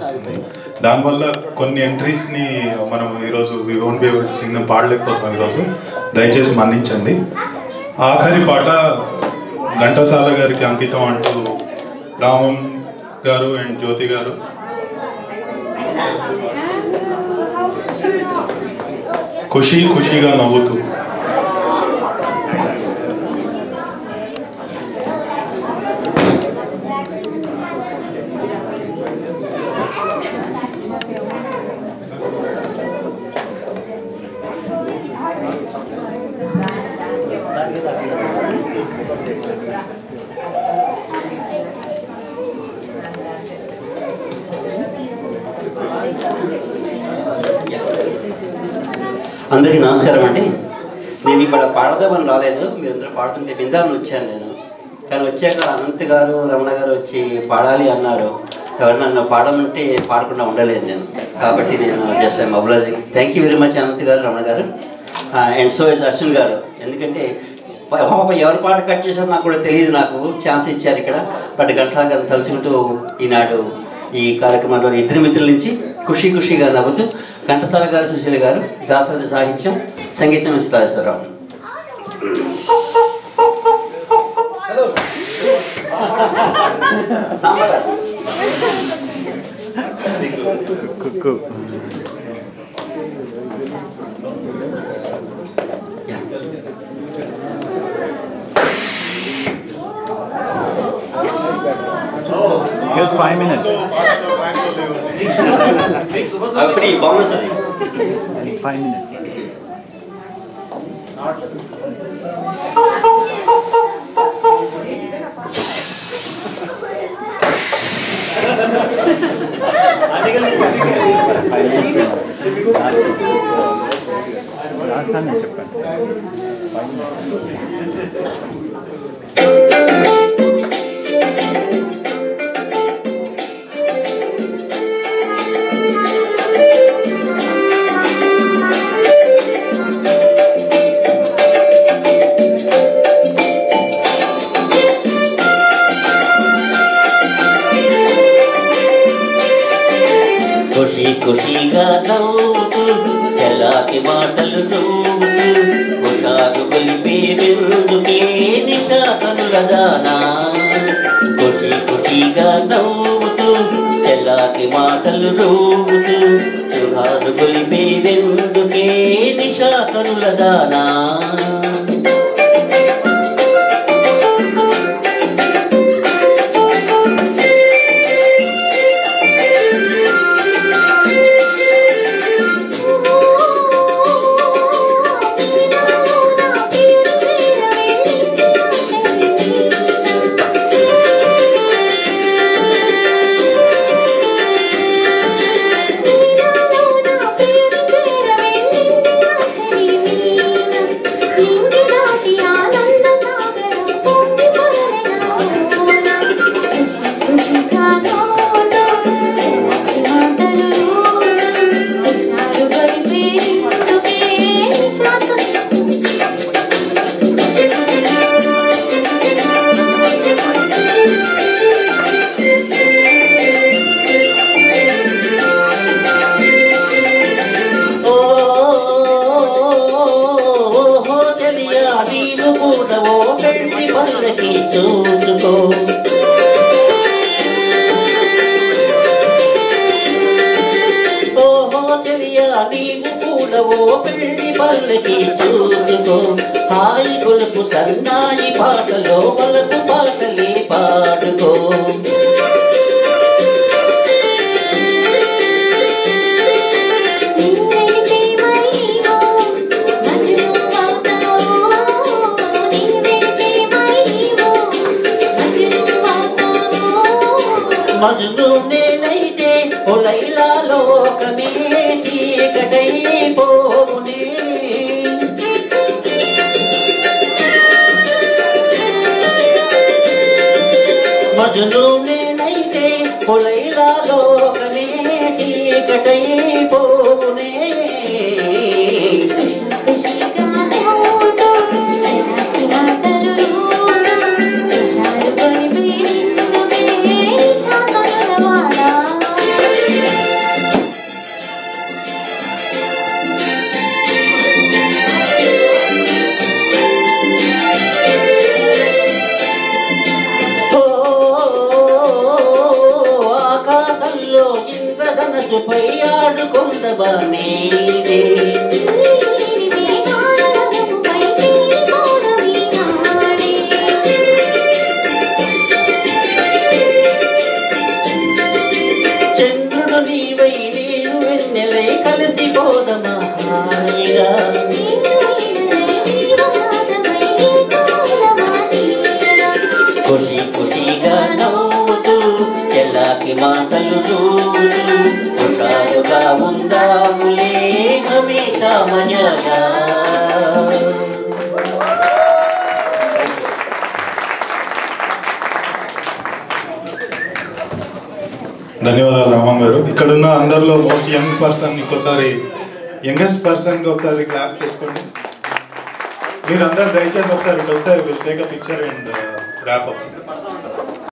వస్తుంది దానివల్ల కొన్ని ఎంట్రీస్ని మనం ఈరోజు we won't be able sing పాడలేకపోతాం ఈరోజు దయచేసి మన్నించండి ఆఖరి పాట ఘంటసాల గారికి అంకితం అంటూ రామం గారు అండ్ జ్యోతి గారు ఖుషి ఖుషిగా నవ్వుతూ అందరికీ నమస్కారం అండి నేను ఇక్కడ పాడదామని రాలేదు మీరందరూ పాడుతుంటే విందామని వచ్చాను నేను కానీ వచ్చాక అనంత్ గారు రమణ గారు వచ్చి పాడాలి అన్నారు ఎవరు నన్ను పాడమంటే పాడకుండా ఉండలేను నేను కాబట్టి నేను just I mobilizing thank you very much Anant garu Ramana గారు అండ్ సో ఇస్ అశ్విన్ గారు ఎందుకంటే ప- పాప ఎవరు పాట కట్ చేశారో నాకు కూడా తెలియదు నాకు ఛాన్స్ ఇచ్చారు ఇక్కడ బట్ ఘంటసాల గారిని తలుచుకుంటూ ఈనాడు ఈ కార్యక్రమంలో ఇద్దరు మిత్రుల నుంచి ఖుషి ఖుషిగా నవ్వుతూ ఘంటసాల గారు సుశీల గారు దాసరథి సాహిత్యం సంగీతం Vishweshwararao sambar Here's five minutes. Free bonus అది Five minutes. Five minutes. Last time నేను చెప్పాను ఖుషి ఖుషిగా నవ్వుతూ చల్లాకి మాటలు నవ్వుతూ హుషారు కొలిపే విందుకే నిషా కనుల దానా ఖుషి ఖుషిగా నవ్వుతూ చల్లాకి మాటలు నవ్వుతూ చుహారు కొలిపే విందుకే నిషా కనుల దానా ఓ ఓహో తెలియా నీవు కూడా ఓ పెళ్లి పల్లకి చూసుకో ఓహో తెలియా నీవు కూడా ఓ పెళ్లి పల్లకి చూసుకో హాయి కొలుపు సన్నాయి పాటలో వలపు పాటలే పాడుకో మజును నేనైతే ఓ లైలా లోకమే చీకటైపోవునే మజును నేనైతే ఓ లైలా లోకమే చీకటైపోవునే మదిలో ఇంద్రధనసుపై ఆడుకొందవా నేడే చంద్రుడు నీవై నేను వెన్నెలై కలిసిపోదమా హాయిగా ఖుషి ఖుషిగా నవ్వుతూ చెల్లాకి మాటలు చూతూ హుషారుగా ఉందాములే హమేషా మజాగా ధన్యవాదాలు రామం గారు ఇక్కడున్న అందరిలో మోస్ట్ యంగ్ పర్సన్ ఇంకోసారి యంగెస్ట్ పర్సన్కి ఒకసారి క్లాప్ చేసుకోండి మీరు అందరు దయచేసి ఒకసారి ఇటు వస్తే will take a picture and wrap up